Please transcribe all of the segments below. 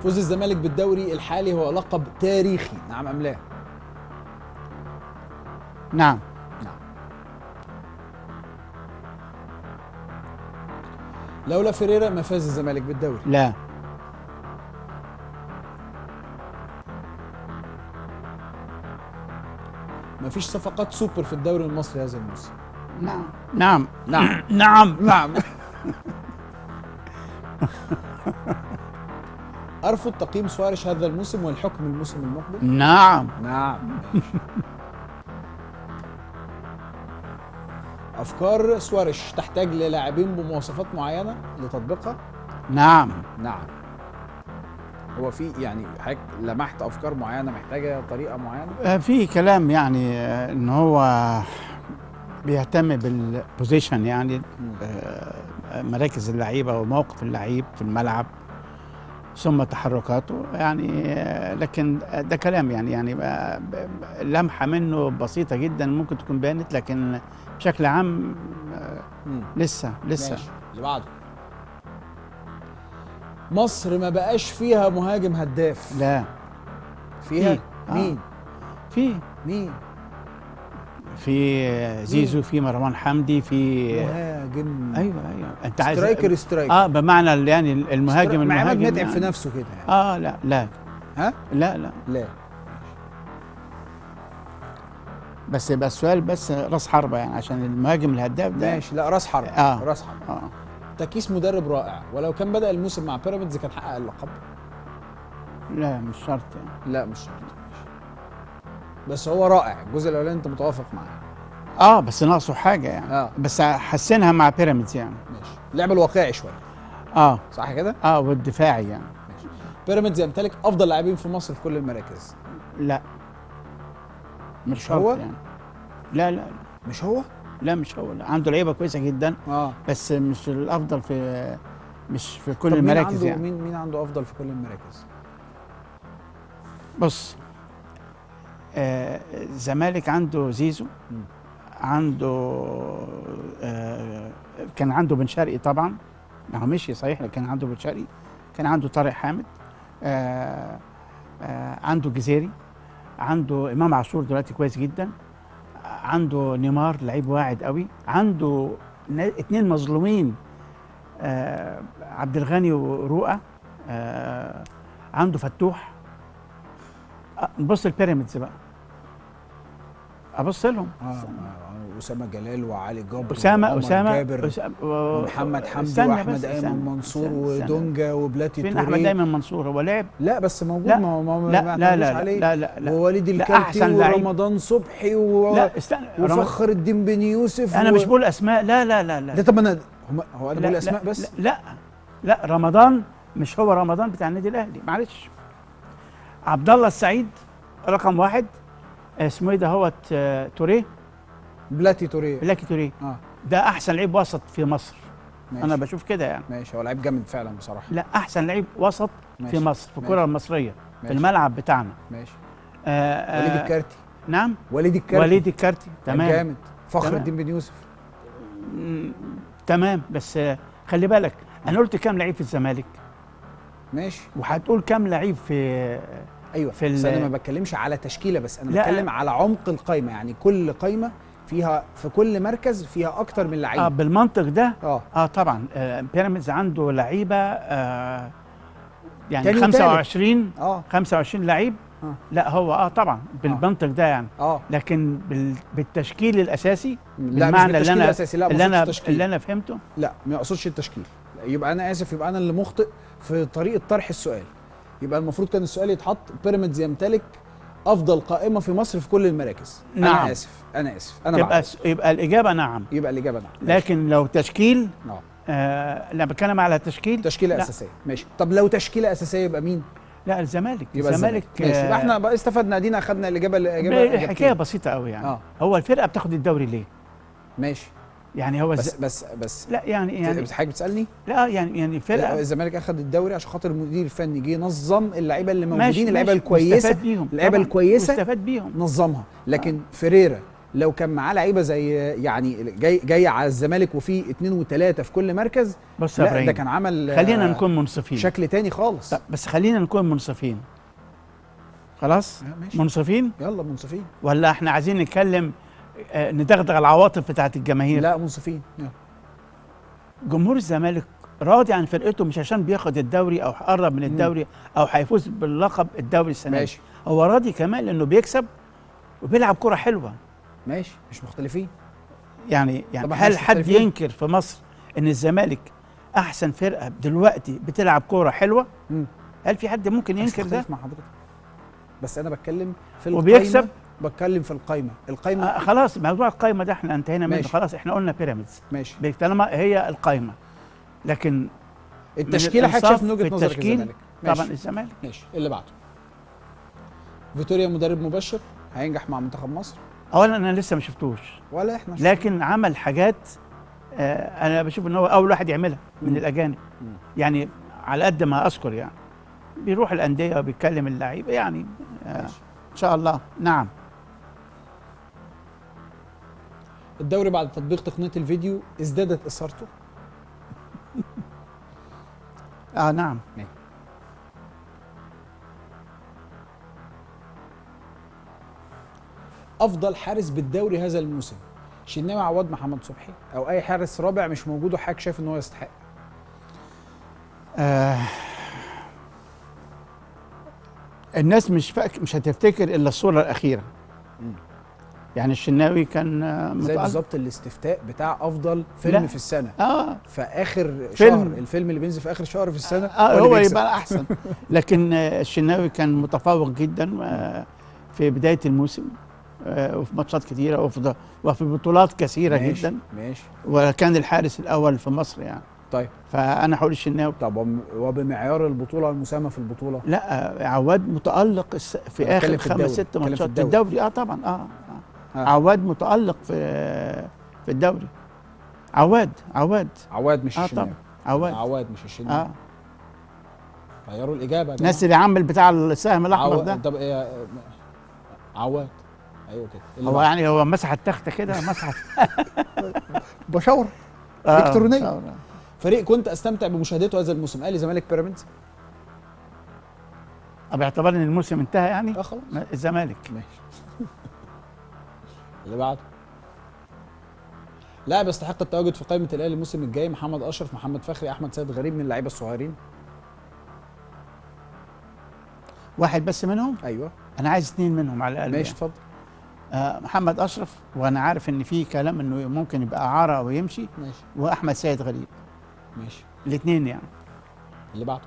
فوز الزمالك بالدوري الحالي هو لقب تاريخي نعم ام لا نعم نعم لولا فيريرا ما فاز الزمالك بالدوري لا ما فيش صفقات سوبر في الدوري المصري هذا الموسم نعم نعم نعم نعم نعم ارفض تقييم سواريش هذا الموسم والحكم الموسم المقبل نعم نعم افكار سواريش تحتاج للاعبين بمواصفات معينه لتطبيقها نعم نعم هو في يعني حضرتك لمحت افكار معينه محتاجه طريقه معينه آه، في كلام يعني آه، ان هو بيهتم بالبوزيشن يعني آه، مراكز اللعيبه وموقف اللعيب في الملعب ثم تحركاته يعني آه، لكن ده كلام يعني يعني آه، ب- ب- لمحه منه بسيطه جدا ممكن تكون بانت لكن بشكل عام آه، مم. لسه لسه ماشي اللي بعده مصر ما بقاش فيها مهاجم هداف لا فيها في. آه. مين في مين في زيزو في مروان حمدي في مهاجم ايوه ايوه انت عايز سترايكر سترايكر اه بمعنى ال- يعني المهاجم مع عماد المهاجم متعب في يعني. نفسه كده يعني. اه لا لا ها لا لا لا بس يبقى السؤال بس راس حربه يعني عشان المهاجم الهداف ده ماشي لا راس حرب آه. راس حرب اه تكيس مدرب رائع ولو كان بدأ الموسم مع بيراميدز كان حقق اللقب لا مش شرط يعني لا مش شرط ماشي. بس هو رائع الجزء الاولاني انت متوافق معاه اه بس ناقصه حاجه يعني اه بس حسنها مع بيراميدز يعني ماشي اللعب الواقعي شويه اه صح كده اه والدفاعي يعني ماشي بيراميدز يمتلك افضل لاعبين في مصر في كل المراكز لا مش مش شرط هو؟ يعني لا لا مش هو لا مش هو لا. عنده لعيبه كويسه جدا اه بس مش الافضل في مش في كل طب مين المراكز عنده يعني مين مين عنده افضل في كل المراكز بص آه، الزمالك عنده زيزو مم. عنده آه كان عنده بن شرقي طبعا ما هو مشي صحيح لكن كان عنده بن شرقي كان عنده طارق حامد آه آه عنده جزيري عنده امام عاشور دلوقتي كويس جدا عنده نيمار لعيب واعد قوي عنده نا- اتنين مظلومين آه عبد الغني ورؤى آه عنده فتوح آه، نبص البيراميدز بقى ابص لهم اه آه، اسامه جلال وعلي جبر اسامه وعمر اسامه جابر أسامة- ومحمد حمدي استنى واحمد بس، ايمن استنى، منصور استنى، استنى. ودونجا وبلاتي فين احمد توريه ايمن منصور هو لعب لا بس موجود لا، ما هو- ما هو- ما لا لا اعتمدوش لا عليه لا لا لا ووليد لا، الكلتي أحسن لعيب. ورمضان صبحي و... لا استنى رمضان- وفخر الدين بن يوسف انا و... مش بقول اسماء لا لا لا لا ده طب انا هم... هو انا لا، بقول لا، اسماء بس لا, لا لا رمضان مش هو رمضان بتاع النادي الاهلي معلش عبد الله السعيد رقم واحد اسمه ايه ده هو توريه بلاتي توريه بلاكي توريه اه ده احسن لعيب وسط في مصر ماشي. انا بشوف كده يعني ماشي هو لعيب جامد فعلا بصراحه لا احسن لعيب وسط ماشي. في مصر في ماشي. الكره المصريه في ماشي. الملعب بتاعنا ماشي آه آه وليد الكارتي نعم وليد الكارتي وليد الكارتي لعيب تمام جامد فخر تمام. الدين بن يوسف مم، تمام بس آه، خلي بالك انا قلت كام لعيب في الزمالك ماشي وهتقول كام لعيب في ايوه في بس ال- انا ما بتكلمش على تشكيله بس انا لا. بتكلم على عمق القايمه يعني كل قايمه فيها في كل مركز فيها اكتر من اه لعيب بالمنطق ده اه اه طبعا آه بيراميدز عنده لعيبه آه يعني تاني وتالت. 25 اه 25 لعيب آه. لا هو اه طبعا بالمنطق ده يعني اه لكن بال بالتشكيل الاساسي لا مش بالمعنى اللي بالتشكيل انا الاساسي لا ما اللي اقصدش انا التشكيل اللي انا فهمته لا ما اقصدش التشكيل يبقى انا اسف يبقى انا اللي مخطئ في طريقه طرح السؤال يبقى المفروض كان السؤال يتحط بيراميدز يمتلك افضل قائمه في مصر في كل المراكز نعم. انا اسف انا اسف انا يبقى بعد. س- يبقى الاجابه نعم يبقى الاجابه نعم ماشي. لكن لو تشكيل اه آه لا بتكلم على تشكيل تشكيله لا. اساسيه ماشي طب لو تشكيله اساسيه يبقى مين لا الزمالك يبقى الزمالك الزمالك ماشي يبقى آه، احنا بقى استفدنا ادينا اخذنا الاجابه الاجابه الحكايه إجابتين. بسيطه قوي يعني اه هو الفرقه بتاخد الدوري ليه ماشي يعني هو بس الز... بس بس لا يعني يعني بس حضرتك بتسالني لا يعني يعني فرقه الزمالك اخذ الدوري عشان خاطر المدير الفني جه نظم اللعيبه اللي ماشي موجودين اللعيبه ماشي، الكويسه واستفاد بيهم اللعيبه طبعاً، الكويسه واستفاد بيهم نظمها لكن فيريرا لو كان معاه لعيبه زي يعني جاي جاي على الزمالك وفي اتنين وتلاته في كل مركز بص يا لا ده ابراهيم كان عمل خلينا آه، نكون منصفين شكل تاني خالص طب بس خلينا نكون منصفين خلاص آه، ماشي منصفين يلا منصفين ولا احنا عايزين نتكلم آه، ندغدغ العواطف بتاعت الجماهير لا منصفين يلا جمهور الزمالك راضي عن فرقته مش عشان بياخد الدوري او قرب من الدوري او هيفوز باللقب الدوري السنه دي ماشي هو راضي كمان لانه بيكسب وبيلعب كرة حلوه ماشي مش مختلفين يعني يعني طب إحنا هل مش حد مختلفين. ينكر في مصر ان الزمالك احسن فرقه دلوقتي بتلعب كوره حلوه مم. هل في حد ممكن مش ينكر ده مختلف مع حضرتك بس انا بتكلم في وبيكسب؟ القايمة، بتكلم في القايمه القايمه آه خلاص موضوع القايمه ده احنا انتهينا منه ماشي. خلاص احنا قلنا بيراميدز ماشي طالما هي القايمه لكن التشكيله حضرتك الإنصاف شايف من في وجهه نظرك التشكيل الزمالك ماشي. طبعا الزمالك ماشي اللي بعده فيتوريا مدرب مبشر هينجح مع منتخب مصر اولا انا لسه ما شفتوش ولا احنا لكن عمل حاجات آه انا بشوف ان هو اول واحد يعملها من مم. الاجانب مم. يعني على قد ما اذكر يعني بيروح الانديه وبيتكلم اللعيبه يعني آه ماشي. ان شاء الله نعم الدوري بعد تطبيق تقنيه الفيديو ازدادت اثارته اه نعم افضل حارس بالدوري هذا الموسم شناوي عواد محمد صبحي او اي حارس رابع مش موجود وحضرتك شايف ان هو يستحق آه الناس مش فاك مش هتفتكر الا الصوره الاخيره مم. يعني الشناوي كان آه، زي متألق. بالظبط الاستفتاء بتاع افضل فيلم لا. في السنه اه في اخر فيلم. شهر الفيلم اللي بينزل في اخر شهر في السنه آه اللي هو بيكسب. يبقى احسن لكن آه الشناوي كان متفوق جدا آه في بدايه الموسم آه وفي ماتشات كثيره وفي وفي بطولات كثيره ماشي. جدا ماشي وكان الحارس الاول في مصر يعني طيب فانا هقول الشناوي طب وم- وبمعيار البطوله المساهمه في البطوله لا آه، عواد متالق الس- في أنا اخر بتكلم في خمس الدوري، ست بتكلم في ماتشات الدوري. الدوري اه طبعا اه, آه. ها. عواد متالق في في الدوري عواد عواد عواد مش اه الشناوي طبعا عواد عواد مش الشناوي اه غيروا الاجابه يا الناس جماعة. اللي عمل بتاع السهم الاحمر عواد ده طب إيه عواد ايوه كده اللي هو بعده. يعني هو مسح التخته كده مسح بشاور آه، إلكترونية. آه. فريق كنت استمتع بمشاهدته هذا الموسم اهلي زمالك بيراميدز باعتبار ان الموسم انتهى يعني اه خلاص ما- الزمالك ماشي اللي بعده لاعب يستحق التواجد في قائمه الاهلي الموسم الجاي محمد اشرف محمد فخري احمد سيد غريب من اللعيبه الصغيرين واحد بس منهم ايوه انا عايز اثنين منهم على الاقل ماشي يعني. اتفضل آه محمد اشرف وانا عارف ان في كلام انه ممكن يبقى اعاره او يمشي ماشي واحمد سيد غريب ماشي الاثنين يعني اللي بعده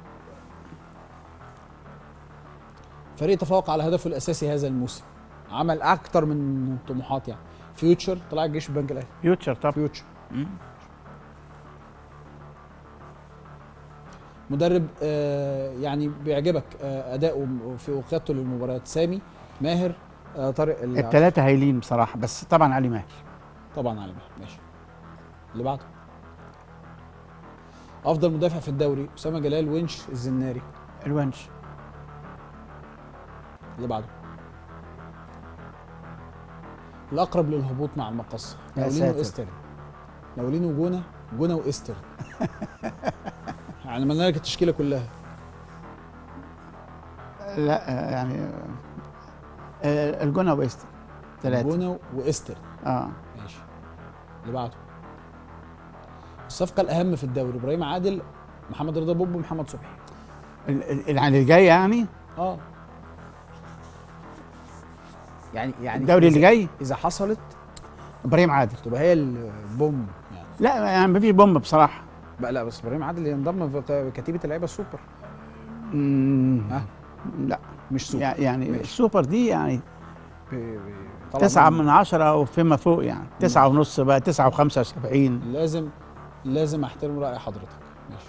فريق تفوق على هدفه الاساسي هذا الموسم عمل اكتر من طموحات يعني فيوتشر طلع الجيش في البنك الاهلي فيوتشر طبعا فيوتشر مم. مدرب آه يعني بيعجبك آه اداؤه في وقيادته للمباريات سامي ماهر آه طارق ال- الثلاثه هايلين بصراحه بس طبعا علي ماهر طبعا علي ماهر ماشي اللي بعده افضل مدافع في الدوري اسامه جلال ونش الزناري الونش اللي بعده الاقرب للهبوط مع المقص يا ناولين ساتر. واستر ناولين وجونه جونه واستر يعني عملنا لك التشكيله كلها لا آه، يعني آه، آه الجونه ويست ثلاثه جونه واستر اه ماشي اللي بعده الصفقه الاهم في الدوري ابراهيم عادل محمد رضا بوب ومحمد صبحي ال- ال- يعني الجاي يعني اه يعني يعني الدوري اللي إذا- جاي اذا حصلت ابراهيم عادل تبقى هي البوم يعني لا يعني ما فيش بوم بصراحه بقى لا بس ابراهيم عادل ينضم في ق- كتيبه اللعيبه السوبر مم، ها؟ لا مش سوبر يع- يعني ماشي. السوبر دي يعني بي- بي- طبعاً تسعة من عشرة وفيما فوق يعني تسعة ونص بقى تسعة وخمسة وسبعين لازم لازم احترم راي حضرتك ماشي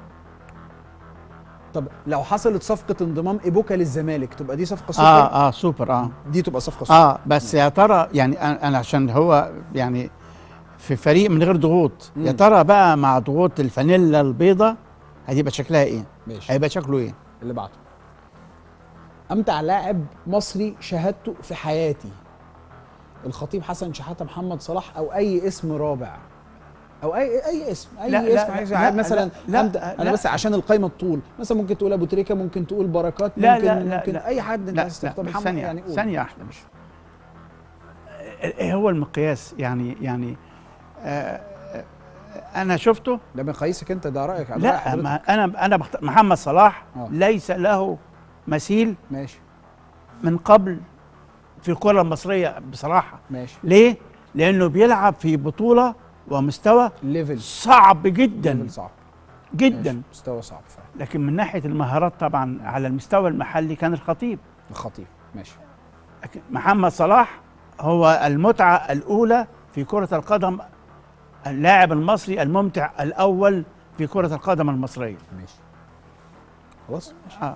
طب لو حصلت صفقه انضمام ايبوكا للزمالك تبقى دي صفقه سوبر اه اه سوبر اه دي تبقى صفقه سوبر اه بس يا ترى يعني انا أنا عشان هو يعني في فريق من غير ضغوط يا مم. ترى بقى مع ضغوط الفانيلا البيضة هتبقى شكلها ايه؟ ماشي هيبقى شكله ايه؟ اللي بعده امتع لاعب مصري شاهدته في حياتي الخطيب حسن شحاته محمد صلاح او اي اسم رابع او اي اي اسم اي لا، لا، اسم لا، عايز لا، مثلا لا، لا، أبدأ انا لا. بس عشان القايمه الطول مثلا ممكن تقول ابو تريكه ممكن تقول بركات لا، ممكن لا، لا، ممكن لا. اي حد انت لا عايز لا تختار بس محمد ثانية يعني قول. ثانية واحدة مش ايه هو المقياس يعني يعني آه آه، انا شفته ده مقاييسك انت ده رايك رأي لا حضرتك. ما انا انا بخت... محمد صلاح آه. ليس له مثيل ماشي من قبل في الكرة المصرية بصراحة ماشي ليه؟ لأنه بيلعب في بطولة ومستوى ليفل صعب جدا ليفل صعب جدا ماشي. مستوى صعب فعلا لكن من ناحية المهارات طبعا على المستوى المحلي كان الخطيب الخطيب ماشي لكن محمد صلاح هو المتعة الأولى في كرة القدم اللاعب المصري الممتع الأول في كرة القدم المصرية ماشي خلاص آه.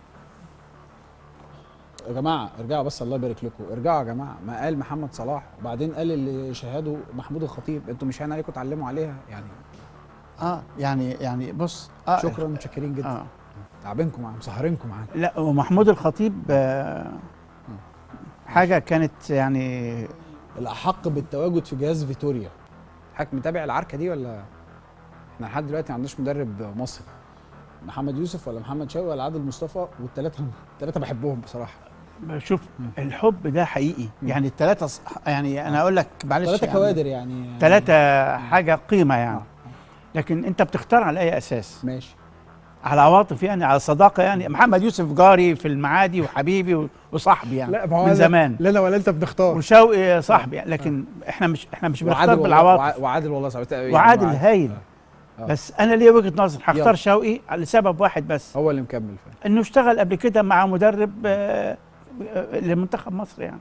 يا جماعه ارجعوا بس الله يبارك لكم ارجعوا يا جماعه ما قال محمد صلاح وبعدين قال اللي شهاده محمود الخطيب انتوا مش هين عليكم تعلموا عليها يعني اه يعني يعني بص آه شكرا متشكرين جدا آه. تعبينكم معانا مسهرينكم معانا لا ومحمود الخطيب آه حاجة كانت يعني الاحق بالتواجد في جهاز فيتوريا حضرتك متابع العركه دي ولا احنا لحد دلوقتي ما عندناش مدرب مصري محمد يوسف ولا محمد شوقي ولا عادل مصطفى والثلاثه الثلاثه بحبهم بصراحه شوف الحب ده حقيقي يعني الثلاثة ص- يعني أنا أقول لك معلش ثلاثه يعني كوادر يعني ثلاثة حاجة قيمة يعني آه. لكن أنت بتختار على أي أساس؟ ماشي على عواطف يعني على صداقة يعني محمد يوسف جاري في المعادي وحبيبي و- وصاحبي يعني لا ما هو من أنا- زمان لا انا ولا انت بنختار وشوقي صاحبي يعني لكن احنا مش احنا مش بنختار وعادل والله بالعواطف وع- وعادل والله صعب يعني وعادل وعادل. هايل آه. بس انا ليا وجهه نظر يلا. هختار شوقي لسبب واحد بس هو اللي مكمل فعلا انه اشتغل قبل كده مع مدرب آه، آه، لمنتخب مصر يعني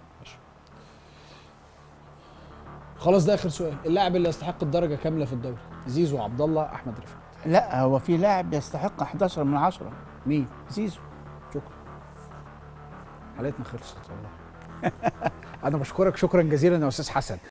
خلاص ده اخر سؤال اللاعب اللي يستحق الدرجه كامله في الدوري زيزو عبد الله احمد رفعت لا هو في لاعب يستحق 11 من 10 مين زيزو شكرا حلقتنا خلصت والله انا بشكرك شكرا جزيلا يا استاذ حسن